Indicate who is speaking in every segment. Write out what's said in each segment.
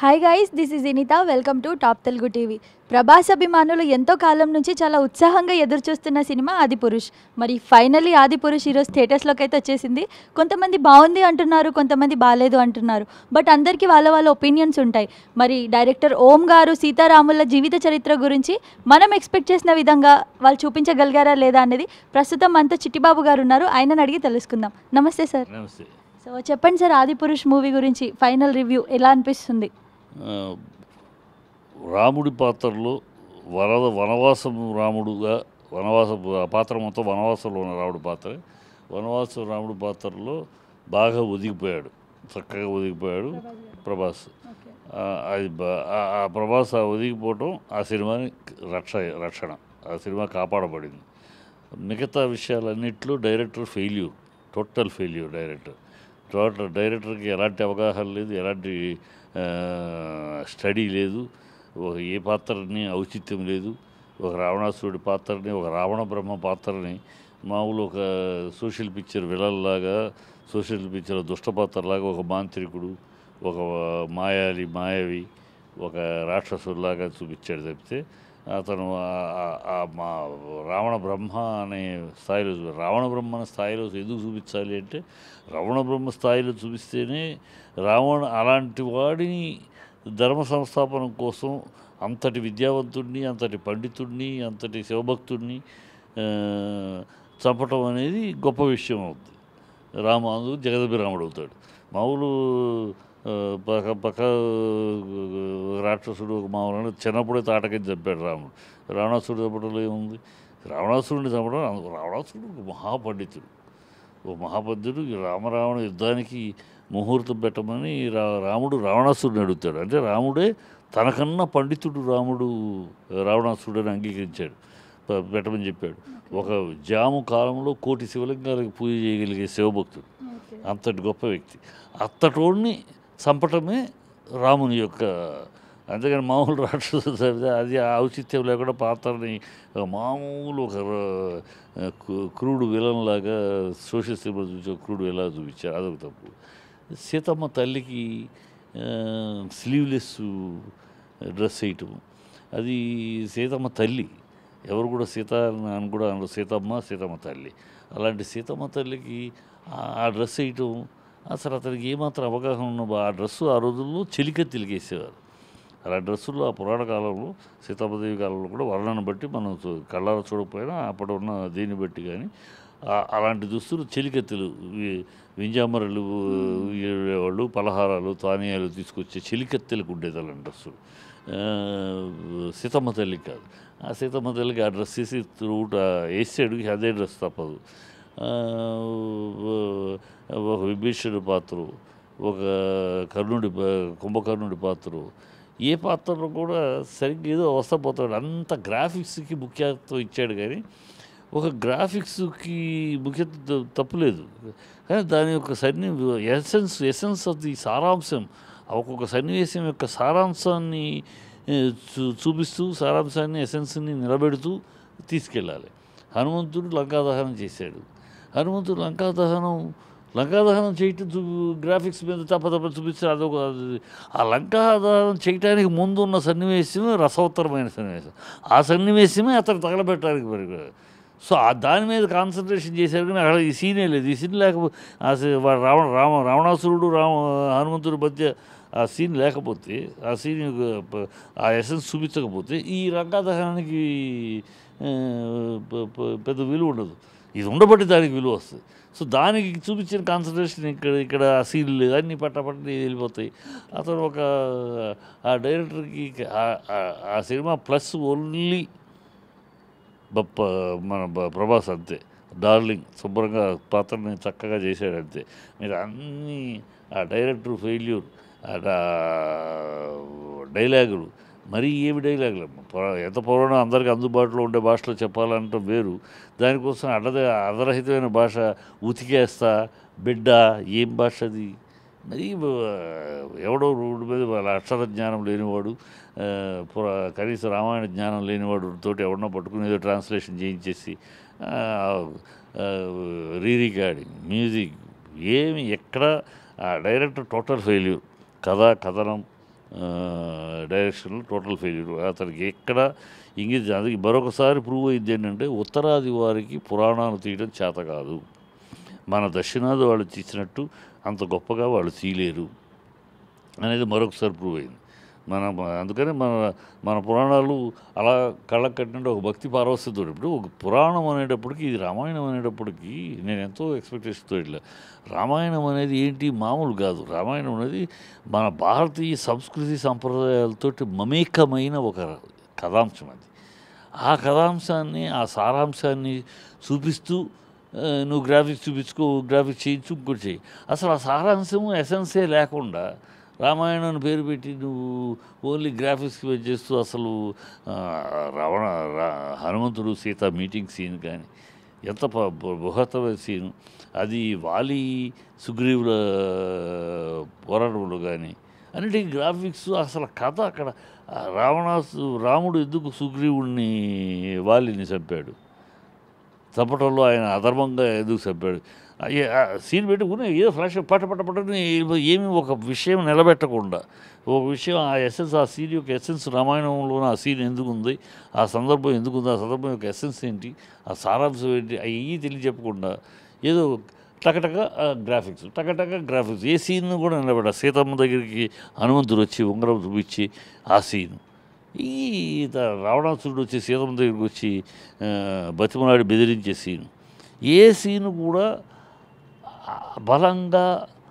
Speaker 1: Hi guys this is Initha welcome to top Telugu TV Prabhas అభిమానులు ఎంతో కాలం నుంచి చాలా ఉత్సాహంగా ఎదురు చూస్తున్న సినిమా ఆది పురుష్ మరి ఫైనలీ ఆది పురుష్ ఈరోజు థియేటర్స్లోకి అయితే వచ్చేసింది కొంతమంది బాగుంది అంటున్నారు కొంతమంది బాగాలేదు అంటున్నారు బట్ అందరికీ వాళ్ళ వాళ్ళ ఒపీనియన్స్ ఉంటాయి మరి డైరెక్టర్ ఓం గారు సీతారాముల జీవిత చరిత్ర గురించి మనం ఎక్స్పెక్ట్ చేసిన విధంగా వాళ్ళు చూపించగలిగారా లేదా అనేది ప్రస్తుతం మనతో చిట్టిబాబు గారు ఉన్నారు ఆయనని అడిగి తెలుసుకుందాం నమస్తే సార్
Speaker 2: నమస్తే
Speaker 1: సో చెప్పండి సార్ ఆది పురుష్ మూవీ గురించి ఫైనల్ రివ్యూ ఎలా అనిపిస్తుంది
Speaker 2: ఆ, రాముడి పాత్రలో వరద వనవాసం రాముడుగా వనవాస ఆ పాత్ర మొత్తం వనవాసంలో ఉన్న రాముడి పాత్ర వనవాసం రాముడి పాత్రలో బాగా ఒదిగిపోయాడు చక్కగా ఒదిగిపోయాడు ప్రభాస్ ఆ, అది బా- ఆ- ఆ ప్రభాస్ ఆ ఒదిగిపోవటం ఆ సినిమాని రక్ష రక్షణ ఆ సినిమా కాపాడబడింది మిగతా విషయాలన్నింటిలో director failure total failure director total డైరెక్టర్కి ఎలాంటి అవగాహన లేదు ఎలాంటి ఆ, స్టడీ లేదు ఒక ఏ పాత్రని ఔచిత్యం లేదు ఒక రావణాసురుడి పాత్రని ఒక రావణ బ్రహ్మ పాత్రని మామూలు ఒక సోషల్ పిక్చర్ విలల్లాగా సోషల్ పిక్చర్ దుష్ట పాత్రలాగా ఒక మాంత్రికుడు ఒక మాయాలి మాయావి ఒక రాక్షసుడిలాగా చూపించాడు తప్పితే అతను ఆ- ఆ- ఆ మా రావణ బ్రహ్మ అనే స్థాయిలో చూ- రావణ బ్రహ్మ అనే స్థాయిలో ఎందుకు చూపించాలి అంటే రావణ బ్రహ్మ స్థాయిలో చూపిస్తేనే రావణ అలాంటి వాడిని ధర్మ సంస్థాపనం కోసం అంతటి విద్యావంతుడిని అంతటి పండితుడిని అంతటి శివభక్తుడిని ఆ, చంపటం అనేది గొప్ప విషయం అవుతుంది రామాను జగదభిరాముడు అవుతాడు మామూలు ఆ, పక్క పక్క రాక్షసుడు ఒక మామూలు చిన్నప్పుడే తాటకని చంపాడు రాముడు రావణాసురుడు చంపడంలో ఏముంది రావణాసురుడిని చంపడం అందు- రావణాసురుడు ఒక మహాపండితుడు ఓ మహాపండితుడు ఈ రామరావణ యుద్ధానికి ముహూర్తం పెట్టమని రా రాముడు రావణాసురుడిని అడుగుతాడు అంటే రాముడే తనకన్నా పండితుడు రాముడు రావణాసురుడని అంగీకరించాడు ప- పెట్టమని చెప్పాడు ఒక జాము కాలంలో కోటి శివలింగాలకు పూజ చేయగలిగే శివభక్తుడు అంతటి గొప్ప వ్యక్తి అత్తటోడిని చంపటమే రాముని యొక్క అంతేగాని మామూలు రాక్షసు అది ఆ ఔచిత్యం లేకుండా పాత్రని ఒక మామూలు ఒక ఆ, కు- క్రూడ్ విలన్ లాగా సోషల్ సినిమా చూసి క్రూడ్ ఎలా చూపించారు అదొక తప్పు సీతమ్మ తల్లికి స్లీవ్లెస్ డ్రెస్ వేయటం అది సీతమ్మ తల్లి ఎవరు కూడా సీత అని కూడా అనరు సీతమ్మ సీతమ్మ తల్లి అలాంటి సీతమ్మ తల్లికి ఆ- ఆ డ్రెస్ వేయటం అసలు అతనికి ఏమాత్రం అవగాహన ఉన్న ఆ డ్రెస్సు ఆ రోజుల్లో చెలికత్తెలు వేసేవారు అలా డ్రెస్సుల్లో ఆ పురాణ కాలంలో సీతాపదేవి కాలంలో కూడా వర్ణన బట్టి మనం చూ- కళ్ళారా చూడకపోయినా అప్పుడు ఉన్న దీన్ని బట్టి కానీ ఆ- అలాంటి దుస్తులు చెలికత్తెలు వి- వింజామరలు వాళ్ళు పలహారాలు తానియాలు తీసుకొచ్చే చెలికత్తెలకు ఉండేది అలాంటి డ్రెస్సులు ఆ, సీతమ్మ తల్లికి కాదు ఆ సీతమ్మ తల్లికి ఆ డ్రెస్ వేసి త్రూట్ వేసాడు అదే డ్రెస్ తప్పదు ఆ, ఒక విభీషణుడి పాత్ర ఒక కర్ణుడి పా- కుంభకర్ణుడి పాత్ర ఏ పాత్రలో కూడా సరిగ్గా ఏదో వస్తపోతాడు అంత గ్రాఫిక్స్కి ముఖ్యత్వం ఇచ్చాడు కానీ ఒక గ్రాఫిక్స్కి ముఖ్యత్వం తప్పులేదు కానీ దాని యొక్క సన్ని ఎసెన్స్ ఎసెన్స్ ఆఫ్ ది సారాంశం ఒక్కొక్క సన్నివేశం యొక్క సారాంశాన్ని ఏ, చూ చూపిస్తూ సారాంశాన్ని ఎసెన్స్ని నిలబెడుతూ తీసుకెళ్ళాలి హనుమంతుడు లంకాదహనం చేశాడు హనుమంతుడు లంకాదహనం లంకాదహనం చేయటం చూ గ్రాఫిక్స్ మీద తప్ప తప్ప చూపిస్తే అదొక అది- ఆ లంకాదహనం చేయటానికి ముందు ఉన్న సన్నివేశమే రసవత్తరమైన సన్నివేశం ఆ సన్నివేశమే అతను తగలబెట్టడానికి మరి సో ఆ దాని మీద కాన్సన్ట్రేషన్ చేశారు కానీ అక్కడ ఈ సీనే లేదు ఈ సీన్ లేకపోతే ఆ సీ- వాడు రావణ రామ రావణాసురుడు రామ హనుమంతుడి మధ్య ఆ సీన్ లేకపోతే ఆ సీన్ యొక్క ప- ఆ ఎసెన్స్ చూపించకపోతే ఈ రంగాదహనానికి ఆ, ప- ప- పెద్ద విలువ ఉండదు ఇది ఉండబట్టి దానికి విలువ వస్తుంది సో దానికి చూపించిన కాన్సన్ట్రేషన్ ఇక్కడ ఇక్కడ ఆ సీన్ లేదు అన్ని పట్టపట్టి వెళ్ళిపోతాయి అతను ఒక ఆ డైరెక్టర్కి ఆ- ఆ- ఆ సినిమా ప్లస్ ఓన్లీ బప్ప మన బ- ప్రభాస్ అంతే డార్లింగ్ శుభ్రంగా పాత్రని చక్కగా చేశాడు అంతే మీరు అన్నీ ఆ డైరెక్టర్ ఫెయిల్యూర్ ఆ డా- డైలాగులు మరీ ఏమి డైలాగులు పురా- ఎంత పురాణం అందరికీ అందుబాటులో ఉండే భాషలో చెప్పాలంటే వేరు దానికోసం అడ్డద అర్ధరహితమైన భాష ఉతికేస్తా బిడ్డ ఏం భాష అది మరి బ- ఎవడో రోడ్డు మీద వాళ్ళ అక్షర జ్ఞానం లేనివాడు ఆ, పురా కనీస రామాయణ జ్ఞానం లేనివాడు తోటి ఎవడన్నా పట్టుకుని ఏదో ట్రాన్స్లేషన్ చేయించేసి రీ రికార్డింగ్ మ్యూజిక్ ఏమి ఎక్కడ ఆ డైరెక్టర్ టోటల్ ఫెయిల్యూర్ కథ కథనం డైరెక్షన్లో టోటల్ ఫెయిల్యూర్ అతనికి ఎక్కడ ఇంగిత అది మరొకసారి ప్రూవ్ అయింది ఏంటంటే ఉత్తరాది వారికి పురాణాలు తీయడం చేత కాదు మన దక్షిణాది వాళ్ళు తీసినట్టు అంత గొప్పగా వాళ్ళు తీయలేరు అనేది మరొకసారి ప్రూవ్ అయింది మన అందుకని మన మన పురాణాలు అలా కళ్ళకు కట్టినట్టు ఒక భక్తి పారవస్యతో ఇప్పుడు ఒక పురాణం అనేటప్పటికి ఇది రామాయణం అనేటప్పటికి నేను ఎంతో ఎక్స్పెక్టేషన్తో ఇట్లా రామాయణం అనేది ఏంటి మామూలు కాదు రామాయణం అనేది మన భారతీయ సంస్కృతి సంప్రదాయాలతోటి మమేకమైన ఒక కథాంశం అది ఆ కథాంశాన్ని ఆ సారాంశాన్ని చూపిస్తూ ఆ, నువ్వు గ్రాఫిక్స్ చూపించుకో గ్రాఫిక్స్ చేయించు ఇంకోటి చేయి అసలు ఆ సారాంశము ఎసెన్సే లేకుండా రామాయణం పేరు పెట్టి నువ్వు ఓన్లీ గ్రాఫిక్స్కి వెయిట్ చేస్తూ అసలు ఆ, రావణ రా- హనుమంతుడు సీత మీటింగ్ సీన్ కానీ ఎంత ప- బ- బృహత్తమైన సీను అది వాలి సుగ్రీవుల పోరాటంలో కానీ అన్నిటికీ గ్రాఫిక్స్ అసలు కథ అక్కడ ఆ రావణాసు రాముడు ఎందుకు సుగ్రీవుడిని వాలిని చంపాడు చంపటంలో ఆయన అధర్మంగా ఎందుకు చంపాడు అయ్యే, ఆ సీన్ పెట్టి ఉన్నాయి ఏదో ఫ్లాష్ పట్ట పట్ట పట్టని ఏమి ఒక విషయం నిలబెట్టకుండా ఒక విషయం ఆ ఎసెన్స్ ఆ సీన్ యొక్క ఎసెన్స్ రామాయణంలో ఆ సీన్ ఎందుకు ఉంది ఆ సందర్భం ఎందుకు ఉంది ఆ సందర్భం యొక్క ఎసెన్స్ ఏంటి ఆ సారాంశం ఏంటి అవి తెలియజెప్పకుండా ఏదో టకటక గ్రాఫిక్స్ టకటక గ్రాఫిక్స్ ఏ సీన్ కూడా నిలబెట్ట సీతమ్మ దగ్గరికి హనుమంతుడు వచ్చి ఉంగరం చూపించి ఆ సీన్ ఈ త- రావణాసురుడు వచ్చి సీతమ్మ దగ్గరికి వచ్చి ఆ, బతిమలాడి బెదిరించే సీన్ ఏ సీన్ కూడా ఆ, బలంగా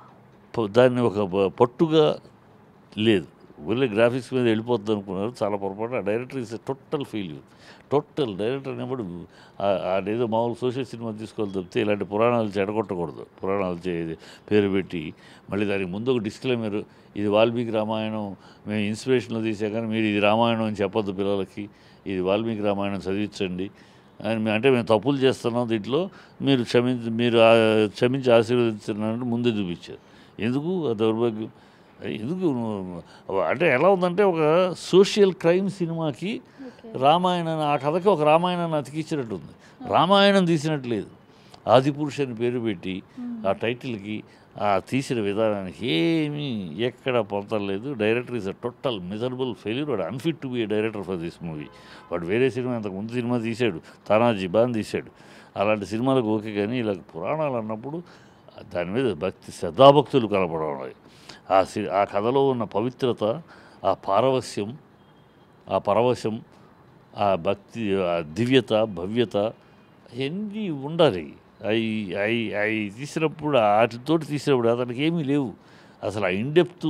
Speaker 2: ప- దాన్ని ఒక ప- పట్టుగా లేదు ఓన్లీ గ్రాఫిక్స్ మీద వెళ్ళిపోతుంది అనుకున్నారు చాలా పొరపాటు ఆ director is total failure total director అనేప్పుడు ఏదో మామూలు సోషల్ సినిమా తీసుకోవాలి తప్పితే ఇలాంటి పురాణాలు చెడగొట్టకూడదు పురాణాలు చే పేరు పెట్టి మళ్ళీ దానికి ముందు ఒక డిస్క్లైమర్ ఇది వాల్మీకి రామాయణం మేము ఇన్స్పిరేషన్లో తీసా కానీ మీరు ఇది రామాయణం అని చెప్పొద్దు పిల్లలకి ఇది వాల్మీకి రామాయణం చదివించండి అని మే- అంటే మేము తప్పులు చేస్తున్నాం దీంట్లో మీరు క్షమించి మీరు ఆ- క్షమించి ఆశీర్వదించినట్టు ముందే చూపించారు ఎందుకు ఆ దౌర్భాగ్యం ఎందుకు నువ్వు- అంటే ఎలా ఉందంటే ఒక సోషల్ క్రైమ్ సినిమాకి రామాయణం ఆ కథకి ఒక రామాయణాన్ని అతికించినట్టు ఉంది రామాయణం తీసినట్టు లేదు ఆదిపురుష్ అని పేరు పెట్టి ఆ టైటిల్కి ఆ తీసిన విధానానికి ఏమీ ఎక్కడ పొందలేదు director is a total miserable failure వాడు unfit to be director for this movie వాడు వేరే సినిమా ఇంతకు ముందు సినిమా తీశాడు తానాజీ బాన్ తీశాడు అలాంటి సినిమాలకు ఓకే కానీ ఇలా పురాణాలు అన్నప్పుడు దాని మీద భక్తి శ్రద్ధాభక్తులు కనపడాలి ఆ సి ఆ కథలో ఉన్న పవిత్రత ఆ పారవస్యం ఆ పరవశం ఆ భక్తి ఆ దివ్యత భవ్యత అవన్నీ ఉండాలి అవి అవి అవి తీసినప్పుడు వాటితో తీసినప్పుడు అతనికి ఏమీ లేవు అసలు ఆ ఇండెప్త్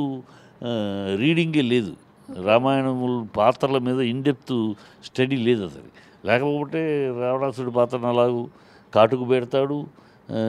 Speaker 2: రీడింగే లేదు రామాయణముల పాత్రల మీద ఇండెప్త్ స్టడీ లేదు అసలు లేకపోతే రావణాసుడి పాత్రను అలాగూ కాటుకు పెడతాడు ఆ,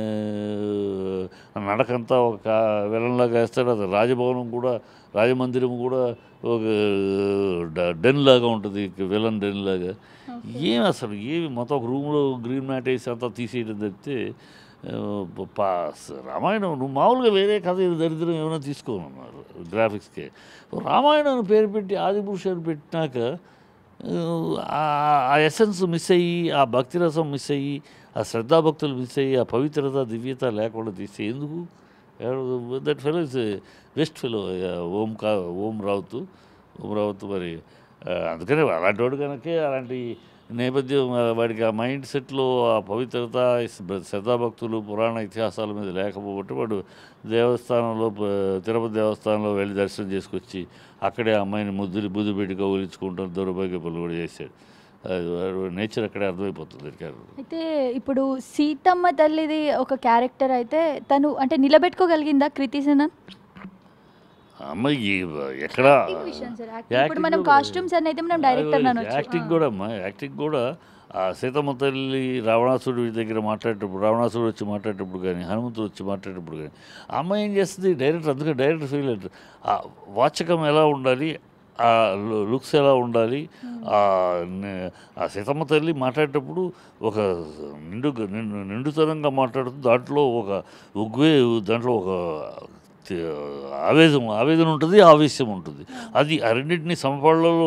Speaker 2: నడకంతా ఒక విలన్లాగా వేస్తాడు అది రాజభవనం కూడా రాజమందిరం కూడా ఒక డ- డెన్ లాగా ఉంటుంది విలన్ డెన్ లాగా ఏం అసలు ఏమి మొత్తం ఒక రూమ్లో గ్రీన్ మ్యాట్ వేసి అంతా తీసేయడం తప్పితే ఆ, పా రామాయణం నువ్వు మామూలుగా వేరే కథ ఇది దరిద్రం ఏమైనా తీసుకోమన్నారు గ్రాఫిక్స్కే రామాయణం అని పేరు పెట్టి ఆదిపురుషుని పెట్టినాక ఆ ఆ ఎసెన్స్ మిస్ అయ్యి ఆ భక్తి రసం మిస్ అయ్యి ఆ శ్రద్ధాభక్తులు మిస్ అయ్యి ఆ పవిత్రత దివ్యత లేకుండా తీస్తే ఎందుకు that fellow is waste fellow Om కా ఓం రావుత్ ఓం రావుత్ మరి ఆ, అందుకనే అలాంటి వాడు కనుకే అలాంటి నేపథ్యం ఆ, వాడికి ఆ మైండ్ సెట్లో ఆ పవిత్రత ఈ శ్ర- శ్రద్ధాభక్తులు పురాణ ఇతిహాసాల మీద లేకపోతే వాడు దేవస్థానంలో ప- తిరుపతి దేవస్థానంలో వెళ్ళి దర్శనం చేసుకొచ్చి అక్కడే ఆ అమ్మాయిని ముద్దులు బుద్ధి పెట్టి కౌలించుకుంటాం దౌర్భాగ్య పనులు కూడా చేశాడు అది వాడు నేచర్ అక్కడే అర్థమైపోతుంది క్యారెక్టర్
Speaker 1: అయితే ఇప్పుడు సీతమ్మ తల్లిది ఒక క్యారెక్టర్ అయితే తను అంటే నిలబెట్టుకోగలిగిందా కృతి సెనన్
Speaker 2: అమ్మాయి ఎక్కడ
Speaker 1: ఇప్పుడు మనం కాస్ట్యూమ్స్ అని అయితే మనం డైరెక్టర్ అనొచ్చు
Speaker 2: యాక్టింగ్ కూడా అమ్మా యాక్టింగ్ కూడా ఆ సీతమ్మ తల్లి రావణాసుడి దగ్గర మాట్లాడేటప్పుడు రావణాసుడు వచ్చి మాట్లాడేటప్పుడు కానీ హనుమంతుడు వచ్చి మాట్లాడేటప్పుడు కానీ ఆ అమ్మాయి ఏం చేస్తుంది డైరెక్టర్ అందుకే డైరెక్టర్ ఫీల్ అవుతారు ఆ వాచకం ఎలా ఉండాలి ఆ లుక్స్ ఎలా ఉండాలి ఆ నే- ఆ సీతమ్మ తల్లి మాట్లాడేటప్పుడు ఒక నిండు నిండు నిండుతనంగా మాట్లాడుతూ దాంట్లో ఒక ఉగ్వే దాంట్లో ఒక తే- ఆవేదం ఆవేదన ఉంటుంది ఆవేశం ఉంటుంది అది ఆ రెండింటిని సమపాళ్ళలో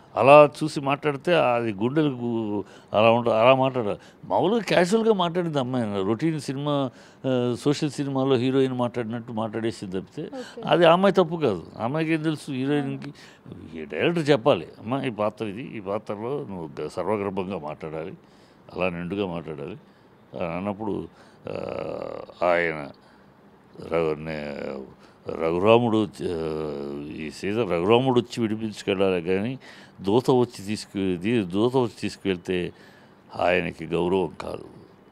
Speaker 2: అలా చూసి మాట్లాడితే అది గుండెలకు అలా ఉంటుంది అలా మాట్లాడాలి మామూలుగా క్యాజువల్గా మాట్లాడింది అమ్మాయి రొటీన్ సినిమా ఆ, సోషల్ సినిమాలో హీరోయిన్ మాట్లాడినట్టు మాట్లాడేసింది తప్పితే అది ఆ అమ్మాయి తప్పు కాదు ఆ అమ్మాయికి ఏం తెలుసు హీరోయిన్కి ఈ డైరెక్టర్ చెప్పాలి అమ్మ ఈ పాత్ర ఇది ఈ పాత్రలో నువ్వు గ- సర్వగర్భంగా మాట్లాడాలి అలా నిండుగా మాట్లాడాలి అని అన్నప్పుడు ఆ, ఆయన రఘు నే- రఘురాముడు చ- ఈ సీజన్ రఘురాముడు వచ్చి విడిపించుకెళ్ళాలి కానీ దూత వచ్చి తీసుకు దీ- దూత వచ్చి తీసుకువెళ్తే ఆయనకి గౌరవం కాదు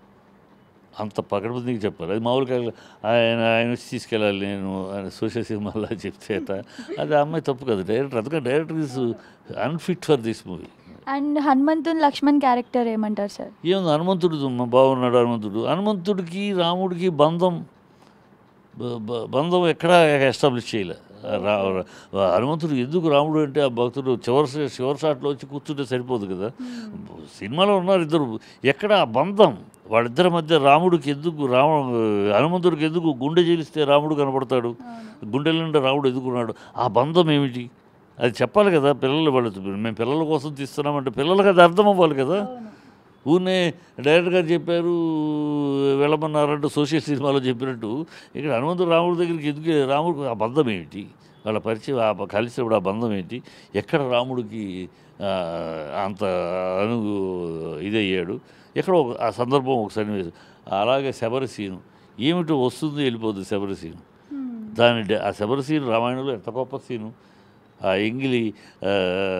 Speaker 2: అంత పకడ్బందీకి చెప్పాలి అది మామూలుగా ఆయన ఆయన వచ్చి తీసుకెళ్ళాలి నేను ఆయన సోషల్ సినిమాలో చెప్తే అట్ట. అది ఆ అమ్మాయి తప్పు కాదు డైరెక్టర్ అందుకని director is unfit for this movie
Speaker 1: and హనుమంతుని లక్ష్మణ్ క్యారెక్టర్ ఏమంటారు సార్
Speaker 2: ఏముంది హనుమంతుడు మ- బాగున్నాడు హనుమంతుడు హనుమంతుడికి రాముడికి బంధం బ- బ- బంధం ఎక్కడా ఎస్టాబ్లిష్ చేయలే రా రా- హనుమంతుడు ఎందుకు రాముడు అంటే ఆ భక్తుడు చివరి సే- చివరి షాట్లో వచ్చి కూర్చుంటే సరిపోదు కదా సినిమాలో ఉన్నారు ఇద్దరు ఎక్కడ ఆ బంధం వాళ్ళిద్దరి మధ్య రాముడికి ఎందుకు రామ హనుమంతుడికి ఎందుకు గుండె చేలిస్తే రాముడు కనపడతాడు గుండెల నిండా రాముడు ఎదుగున్నాడు ఆ బంధం ఏమిటి అది చెప్పాలి కదా పిల్లలు వాళ్ళు మేము పిల్లల కోసం తీస్తున్నామంటే పిల్లలకి అది అర్థం అవ్వాలి కదా ఊరినే డైరెక్టర్ గారు చెప్పారు వెళ్ళమన్నారంటూ సోషల్ సినిమాలో చెప్పినట్టు ఇక్కడ హనుమంతుడు రాముడి దగ్గరికి ఎందుకు రాముడికి ఆ బంధం ఏమిటి వాళ్ళ పరిచయం ఆ కలిసినప్పుడు ఆ బంధం ఏంటి ఎక్కడ రాముడికి ఆ, అంత అను ఇదయ్యాడు ఎక్కడ ఒక ఆ సందర్భం ఒక సన్నివేశం అలాగే శబరి సీను ఏమిటో వస్తుంది వెళ్ళిపోతుంది శబరి సీను దాని డ- ఆ శబరి సీను రామాయణంలో ఎంత గొప్ప సీను ఆ ఎంగిలి ఆ,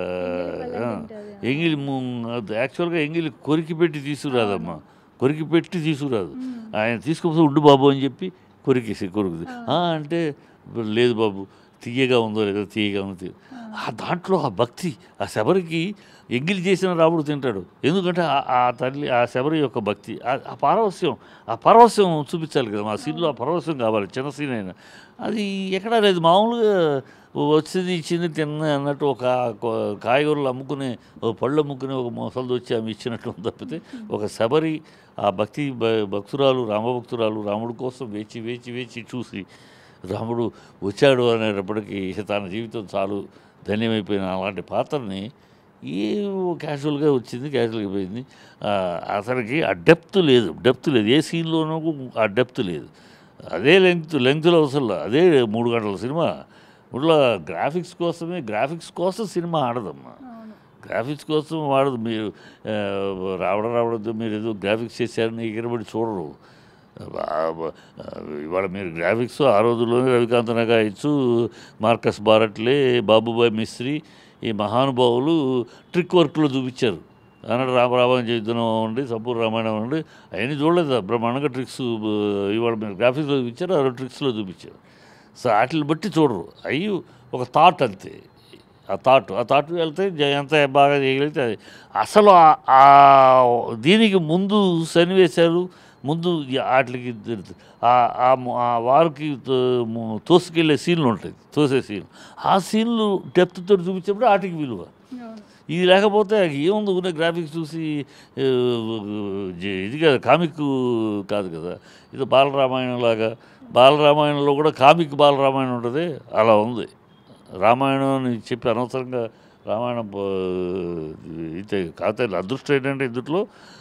Speaker 2: ఆ, ఎంగిలి ము- అది యాక్చువల్గా ఎంగిలి కొరికి పెట్టి తీసుకురాదమ్మా కొరికి పెట్టి తీసుకురాదు ఆయన తీసుకుపోతే ఉండు బాబు అని చెప్పి కొరికేసి కొరుకుది "ఆ" అంటే లేదు బాబు తీయగా ఉందో లేదో తీయగా ఉందో తీయ ఆ దాంట్లో ఆ భక్తి ఆ శబరికి ఎంగిలి చేసిన రాముడు తింటాడు ఎందుకంటే ఆ- ఆ తల్లి ఆ శబరి యొక్క భక్తి ఆ- ఆ పారవస్యం ఆ పారవస్యం చూపించాలి కదా మా సీన్లో ఆ పారవస్యం కావాలి చిన్న సీన్ అయినా అది ఎక్కడా లేదు మామూలుగా వచ్చింది ఇచ్చింది తిన్న అన్నట్టు ఒక కొ- కాయగూరలు అమ్ముకునే ఒక పళ్ళు అమ్ముకునే ఒక మొసలు వచ్చి ఆమె ఇచ్చినట్టు ఉంది తప్పితే ఒక శబరి ఆ భక్తి భ- భక్తురాలు రామభక్తురాలు రాముడి కోసం వేచి వేచి వేచి చూసి రాముడు వచ్చాడు అనేటప్పటికీ తన జీవితం చాలు ధన్యమైపోయిన అలాంటి పాత్రని ఏ క్యాజువల్గా వచ్చింది క్యాజువల్గా పోయింది ఆ, అతనికి ఆ డెప్త్ లేదు డెప్త్ లేదు ఏ సీన్లోనూ ఆ డెప్త్ లేదు అదే లెంగ్త్ లెంగ్త్లో అవసరం అదే మూడు గంటల సినిమా ఇట్లా గ్రాఫిక్స్ కోసమే గ్రాఫిక్స్ కోసం సినిమా ఆడదమ్మా గ్రాఫిక్స్ కోసం వాడదు మీరు ఆ, రావడం రావడంతో మీరు ఏదో గ్రాఫిక్స్ చేశారని ఎగిరబడి చూడరు ఆ, ఆ, ఇవాళ మీరు గ్రాఫిక్స్ ఆ రోజుల్లోనే రవికాంత్ నగాయచ్చు మార్కస్ బారట్లే బాబుబాయ్ మిస్త్రి ఈ మహానుభావులు ట్రిక్ వర్క్లో చూపించారు అన్నాడు రామరామం చేద్దాం ఉండి సంపూర్ణ రామాయణం ఉండి అవన్నీ చూడలేదు బ్రహ్మాండంగా ట్రిక్స్ ఇవాళ మీరు గ్రాఫిక్స్లో చూపించారు ఆ ట్రిక్స్లో చూపించారు సో వాటిని బట్టి చూడరు అవి ఒక థాట్ అంతే ఆ థాట్ ఆ థాట్ వెళ్తే జ- ఎంత బాగా చేయగలిగితే అది అసలు ఆ- ఆ దీనికి ముందు సన్నివేశాలు ముందు ఈ వాటికి ఆ- ఆ ము- ఆ వారికి తో- ము- తోసుకెళ్ళే సీన్లు ఉంటాయి తోసే సీన్ ఆ సీన్లు డెప్త్తో చూపించినప్పుడు వాటికి విలువ ఇది లేకపోతే ఏముంది ఉన్న గ్రాఫిక్స్ చూసి ఆ, జ- ఇది కాదు కామిక్ కాదు కదా ఇది బాలరామాయణం లాగా బాలరామాయణంలో కూడా కామిక్ బాలరామాయణం ఉంటుంది అలా ఉంది రామాయణం అని చెప్పి అనవసరంగా రామాయణం ఆ, అయితే కాకపోతే అదృష్టం ఏంటంటే ఇందులో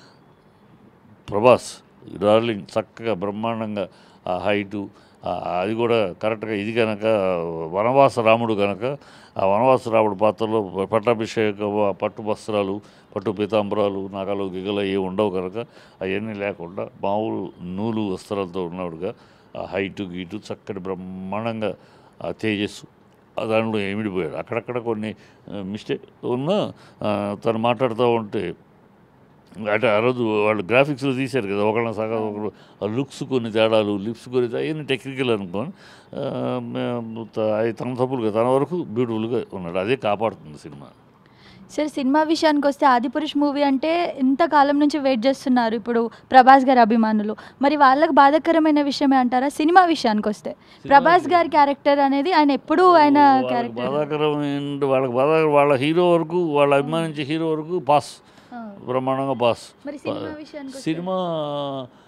Speaker 2: ప్రభాస్ డార్లింగ్ చక్కగా బ్రహ్మాండంగా ఆ హైటు ఆ- అది కూడా కరెక్ట్గా ఇది కనుక వనవాస రాముడు కనుక ఆ వనవాస రాముడు పాత్రలో పట్టాభిషేక ఆ పట్టు వస్త్రాలు పట్టు పీతాంబరాలు నగలు గిగలు ఏ ఉండవు కనుక అవన్నీ లేకుండా మామూలు నూలు వస్త్రాలతో ఉన్నవాడుగా ఆ హైటు గీటు చక్కటి బ్రహ్మాండంగా ఆ తేజస్సు ఆ దానిలో ఏమిడిపోయాడు అక్కడక్కడ కొన్ని మిస్టేక్ ఉన్నా ఆ, తను మాట్లాడుతూ ఉంటే అంటే ఆ రోజు వాళ్ళు గ్రాఫిక్స్లో తీశారు కదా ఒకళ్ళ సగం ఒకరు ఆ లుక్స్ కొన్ని తేడాలు లిప్స్ కొన్ని తే- అవన్నీ టెక్నికల్ అనుకోని ఆ, మేము త- అవి తన తప్పులు కదా తన వరకు బ్యూటిఫుల్గా ఉన్నాడు అదే కాపాడుతుంది సినిమా
Speaker 1: సార్ సినిమా విషయానికి వస్తే ఆదిపురుష్ మూవీ అంటే ఇంతకాలం నుంచి వెయిట్ చేస్తున్నారు ఇప్పుడు ప్రభాస్ గారి అభిమానులు మరి వాళ్ళకి బాధాకరమైన విషయమే అంటారా సినిమా విషయానికి వస్తే ప్రభాస్ గారి క్యారెక్టర్ అనేది ఆయన ఎప్పుడూ ఆయన
Speaker 2: వాళ్ళకి
Speaker 1: క్యారెక్టర్
Speaker 2: బాధాకరం ఏంటి వాళ్ళకి బాధాకరం వాళ్ళ హీరో వరకు వాళ్ళ అభిమానించే హీరో వరకు పాస్ బ్రహ్మాండంగా పాస్
Speaker 1: మరి సినిమా విషయానికి వస్తే?
Speaker 2: సినిమా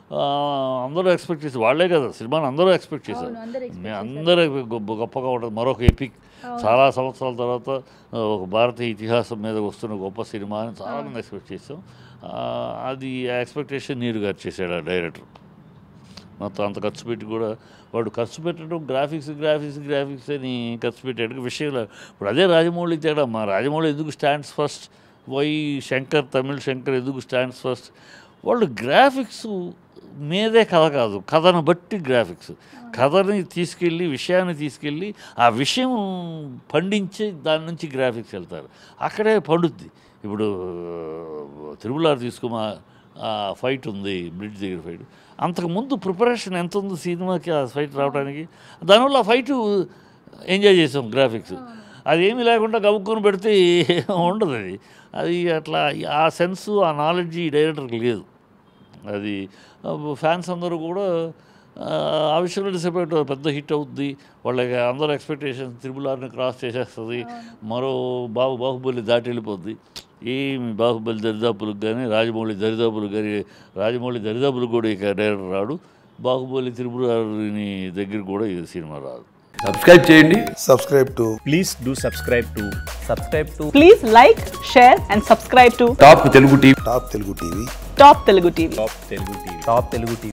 Speaker 2: ఆ, అందరూ ఎక్స్పెక్ట్ చేసి వాళ్ళే కదా సినిమాని అందరూ ఎక్స్పెక్ట్ చేశారు
Speaker 1: అవును, అందరూ expect
Speaker 2: మేము అందరూ గొప్ప- గొప్పగా ఉంటుంది మరొక ఎపిక్ చాలా సంవత్సరాల తర్వాత ఆ, ఒక భారతీయ ఇతిహాసం మీద వస్తున్న గొప్ప సినిమా అని చాలామంది ఎక్స్పెక్ట్ చేసాం ఆ, అది ఆ ఎక్స్పెక్టేషన్ నీరు గారు చేశాడు ఆ డైరెక్టర్ మొత్తం అంత ఖర్చు పెట్టి కూడా వాడు ఖర్చు పెట్టడం గ్రాఫిక్స్ గ్రాఫిక్స్ గ్రాఫిక్స్ అని ఖర్చు పెట్టాడు విషయం లేదు. ఇప్పుడు అదే రాజమౌళి తేడా మా రాజమౌళి ఎందుకు stands first why Shankar Tamil Shankar ఎందుకు స్టాండ్స్ ఫస్ట్ వాళ్ళు గ్రాఫిక్స్ మీదే కథ కాదు కథను బట్టి గ్రాఫిక్స్ కథని తీసుకెళ్ళి విషయాన్ని తీసుకెళ్ళి ఆ విషయం పండించి దాని నుంచి గ్రాఫిక్స్ వెళ్తారు అక్కడే పండుద్ది ఇప్పుడు తిరుమల తీసుకోమా ఆ ఫైట్ ఉంది బ్రిడ్జ్ దగ్గర ఫైట్ అంతకుముందు ప్రిపరేషన్ ఎంత ఉంది సినిమాకి ఆ ఫైట్ రావడానికి దానివల్ల ఆ ఫైట్ ఎంజాయ్ చేసాం గ్రాఫిక్స్ అదేమీ లేకుండా గబుక్కుని పెడితే ఉండదు అది అది అట్లా ఆ సెన్స్ ఆ నాలెడ్జ్ ఈ డైరెక్టర్కి లేదు అది ఫ్యాన్స్ అందరూ కూడా ఆ, ఆ విషయంలో డిసప్పాయింట్ పెద్ద హిట్ అవుద్ది వాళ్ళకి అందరూ ఎక్స్పెక్టేషన్స్ త్రిబులార్ని క్రాస్ చేసేస్తుంది మరో బాహు బాహుబలి దాటి వెళ్ళిపోద్ది ఏమి బాహుబలి దరిదాపులకు కానీ రాజమౌళి దరిదాపులకు కానీ రాజమౌళి దరిదాపులకు కూడా ఇక డైరెక్టర్ రాడు బాహుబలి త్రిపురారిని దగ్గర కూడా ఈ సినిమా రాదు
Speaker 3: సబ్స్క్రైబ్ చేయండి
Speaker 4: subscribe to
Speaker 5: please do subscribe to subscribe to
Speaker 6: Please like, share, and subscribe to
Speaker 3: top Telugu TV
Speaker 4: Top Telugu TV.
Speaker 6: Top Telugu TV.
Speaker 5: top telugu tv top telugu tv